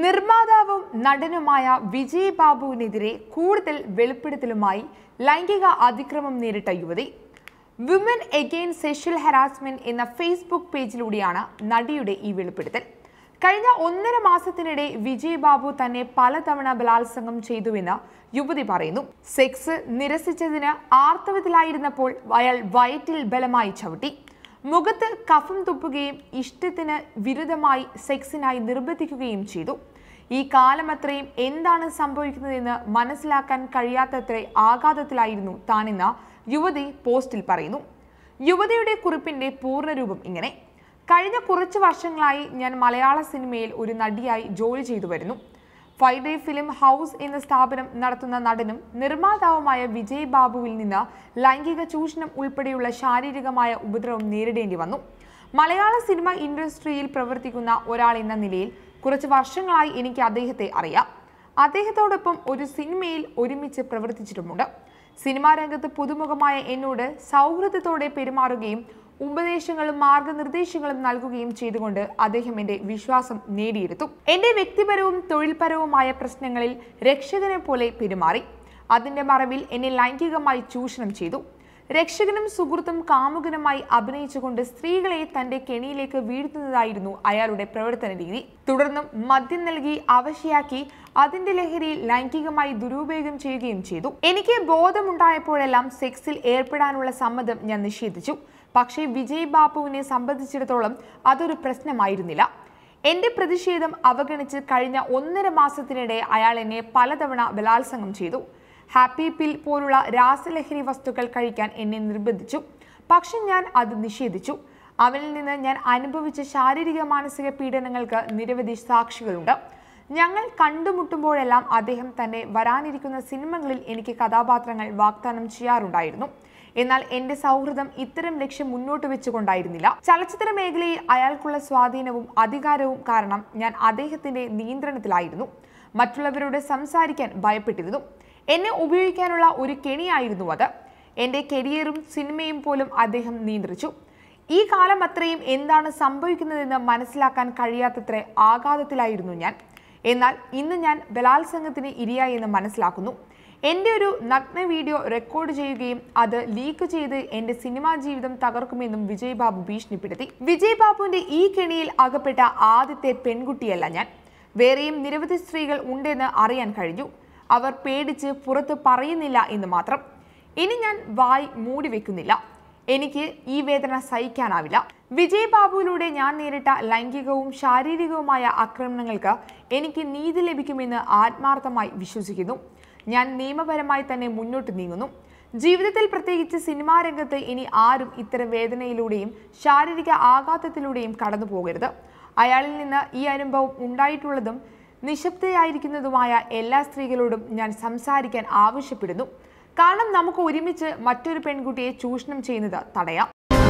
നിർമ്മാതാവും നടനുമായ വിജയ് ബാബുവിനെതിരെ കൂടുതൽ വെളിപ്പെടുത്തലുമായി ലൈംഗിക അതിക്രമം നേരിട്ട യുവതി വിമൻ എഗെയിൻ സെക്ഷൽ ഹരാസ്മെന്റ് എന്ന ഫേസ്ബുക്ക് പേജിലൂടെയാണ് നടിയുടെ ഈ വെളിപ്പെടുത്തൽ കഴിഞ്ഞ ഒന്നര മാസത്തിനിടെ വിജയ് ബാബു തന്നെ പലതവണ ബലാത്സംഗം ചെയ്തുവെന്ന് യുവതി പറയുന്നു സെക്സ് നിരസിച്ചതിന് ആർത്തവത്തിലായിരുന്നപ്പോൾ അയാൾ വയറ്റിൽ ബലമായി ചവിട്ടി മുഖത്ത് കഫം തുപ്പുകയും ഇഷ്ടത്തിന് വിരുദ്ധമായി സെക്സിനായി നിർബന്ധിക്കുകയും ചെയ്തു ഈ കാലമത്രയും എന്താണ് സംഭവിക്കുന്നതെന്ന് മനസ്സിലാക്കാൻ കഴിയാത്തത്ര ആഘാതത്തിലായിരുന്നു താനെന്ന് യുവതി പോസ്റ്റിൽ പറയുന്നു യുവതിയുടെ കുറിപ്പിന്റെ പൂർണ്ണരൂപം ഇങ്ങനെ കഴിഞ്ഞ കുറച്ച് വർഷങ്ങളായി ഞാൻ മലയാള സിനിമയിൽ ഒരു നടിയായി ജോലി ചെയ്തു വരുന്നു ഫൈവ് ഡേ ഫിലിം ഹൗസ് എന്ന സ്ഥാപനം നടത്തുന്ന നടനും നിർമ്മാതാവുമായ വിജയ് ബാബുവിൽ നിന്ന് ലൈംഗിക ചൂഷണം ഉൾപ്പെടെയുള്ള ശാരീരികമായ ഉപദ്രവം നേരിടേണ്ടി വന്നു മലയാള സിനിമ ഇൻഡസ്ട്രിയിൽ പ്രവർത്തിക്കുന്ന ഒരാൾ എന്ന നിലയിൽ കുറച്ച് വർഷങ്ങളായി എനിക്ക് അദ്ദേഹത്തെ അറിയാം അദ്ദേഹത്തോടൊപ്പം ഒരു സിനിമയിൽ ഒരുമിച്ച് പ്രവർത്തിച്ചിട്ടുമുണ്ട് സിനിമാ രംഗത്ത് പുതുമുഖമായ എന്നോട് സൗഹൃദത്തോടെ പെരുമാറുകയും ഉപദേശങ്ങളും മാർഗനിർദ്ദേശങ്ങളും നൽകുകയും ചെയ്തുകൊണ്ട് അദ്ദേഹം എന്റെ വിശ്വാസം നേടിയെടുത്തു എന്റെ വ്യക്തിപരവും തൊഴിൽപരവുമായ പ്രശ്നങ്ങളിൽ രക്ഷകനെ പോലെ പെരുമാറി അതിന്റെ മറവിൽ എന്നെ ലൈംഗികമായി ചൂഷണം ചെയ്തു രക്ഷകനും സുഹൃത്തും കാമുകനുമായി അഭിനയിച്ചുകൊണ്ട് സ്ത്രീകളെ തന്റെ കെണിയിലേക്ക് വീഴ്ത്തുന്നതായിരുന്നു അയാളുടെ പ്രവർത്തന രീതി തുടർന്നും മദ്യം നൽകി അവശയാക്കി അതിന്റെ ലഹരിയിൽ ലൈംഗികമായി ദുരുപയോഗം ചെയ്യുകയും ചെയ്തു എനിക്ക് ബോധമുണ്ടായപ്പോഴെല്ലാം സെക്സിൽ ഏർപ്പെടാനുള്ള സമ്മതം ഞാൻ നിഷേധിച്ചു പക്ഷേ വിജയ് ബാബുവിനെ സംബന്ധിച്ചിടത്തോളം അതൊരു പ്രശ്നമായിരുന്നില്ല എന്റെ പ്രതിഷേധം അവഗണിച്ച് കഴിഞ്ഞ ഒന്നര മാസത്തിനിടെ അയാൾ എന്നെ പലതവണ ബലാത്സംഗം ചെയ്തു ഹാപ്പി പിൽ പോലുള്ള രാസലഹരി വസ്തുക്കൾ കഴിക്കാൻ എന്നെ നിർബന്ധിച്ചു പക്ഷെ ഞാൻ അത് നിഷേധിച്ചു അവനിൽ നിന്ന് ഞാൻ അനുഭവിച്ച ശാരീരിക മാനസിക പീഡനങ്ങൾക്ക് നിരവധി സാക്ഷികളുണ്ട് ഞങ്ങൾ കണ്ടുമുട്ടുമ്പോഴെല്ലാം അദ്ദേഹം തന്നെ വരാനിരിക്കുന്ന സിനിമകളിൽ എനിക്ക് കഥാപാത്രങ്ങൾ വാഗ്ദാനം ചെയ്യാറുണ്ടായിരുന്നു എന്നാൽ എന്റെ സൗഹൃദം ഇത്തരം ലക്ഷ്യം മുന്നോട്ട് വെച്ചുകൊണ്ടായിരുന്നില്ല ചലച്ചിത്ര മേഖലയിൽ അയാൾക്കുള്ള സ്വാധീനവും അധികാരവും കാരണം ഞാൻ അദ്ദേഹത്തിന്റെ നിയന്ത്രണത്തിലായിരുന്നു മറ്റുള്ളവരോട് സംസാരിക്കാൻ ഭയപ്പെട്ടിരുന്നു എന്നെ ഉപയോഗിക്കാനുള്ള ഒരു കെണിയായിരുന്നു അത് എന്റെ കരിയറും സിനിമയും പോലും അദ്ദേഹം നിയന്ത്രിച്ചു ഈ കാലം അത്രയും എന്താണ് സംഭവിക്കുന്നതെന്ന് മനസ്സിലാക്കാൻ കഴിയാത്തത്ര ആഘാതത്തിലായിരുന്നു ഞാൻ എന്നാൽ ഇന്ന് ഞാൻ ബലാത്സംഗത്തിന് ഇരയായി എന്ന് മനസ്സിലാക്കുന്നു എൻ്റെ ഒരു നഗ്ന വീഡിയോ റെക്കോർഡ് ചെയ്യുകയും അത് ലീക്ക് ചെയ്ത് എൻ്റെ സിനിമാ ജീവിതം തകർക്കുമെന്നും വിജയ് ബാബു ഭീഷണിപ്പെടുത്തി വിജയ് ബാബുവിന്റെ ഈ കെണിയിൽ അകപ്പെട്ട ആദ്യത്തെ പെൺകുട്ടിയല്ല ഞാൻ വേറെയും നിരവധി സ്ത്രീകൾ ഉണ്ടെന്ന് അറിയാൻ കഴിഞ്ഞു അവർ പേടിച്ച് പുറത്ത് പറയുന്നില്ല എന്ന് മാത്രം ഇനി ഞാൻ വായ് മൂടി വെക്കുന്നില്ല എനിക്ക് ഈ വേദന സഹിക്കാനാവില്ല വിജയ് ബാബുവിലൂടെ ഞാൻ നേരിട്ട ലൈംഗികവും ശാരീരികവുമായ ആക്രമണങ്ങൾക്ക് എനിക്ക് നീതി ലഭിക്കുമെന്ന് ആത്മാർത്ഥമായി വിശ്വസിക്കുന്നു ഞാൻ നിയമപരമായി തന്നെ മുന്നോട്ട് നീങ്ങുന്നു ജീവിതത്തിൽ പ്രത്യേകിച്ച് സിനിമാ രംഗത്ത് ഇനി ആരും ഇത്തരം വേദനയിലൂടെയും ശാരീരിക ആഘാതത്തിലൂടെയും കടന്നു പോകരുത് അയാളിൽ നിന്ന് ഈ അനുഭവം ഉണ്ടായിട്ടുള്ളതും നിശബ്ദയായിരിക്കുന്നതുമായ എല്ലാ സ്ത്രീകളോടും ഞാൻ സംസാരിക്കാൻ ആവശ്യപ്പെടുന്നു കാരണം നമുക്ക് ഒരുമിച്ച് മറ്റൊരു പെൺകുട്ടിയെ ചൂഷണം ചെയ്യുന്നത് തടയാം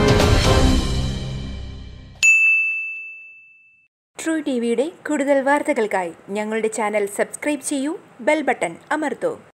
ട്രൂ ടി വിയുടെ കൂടുതൽ വാർത്തകൾക്കായി ഞങ്ങളുടെ ചാനൽ സബ്സ്ക്രൈബ് ചെയ്യൂ ബെൽ ബട്ടൺ അമർത്തൂ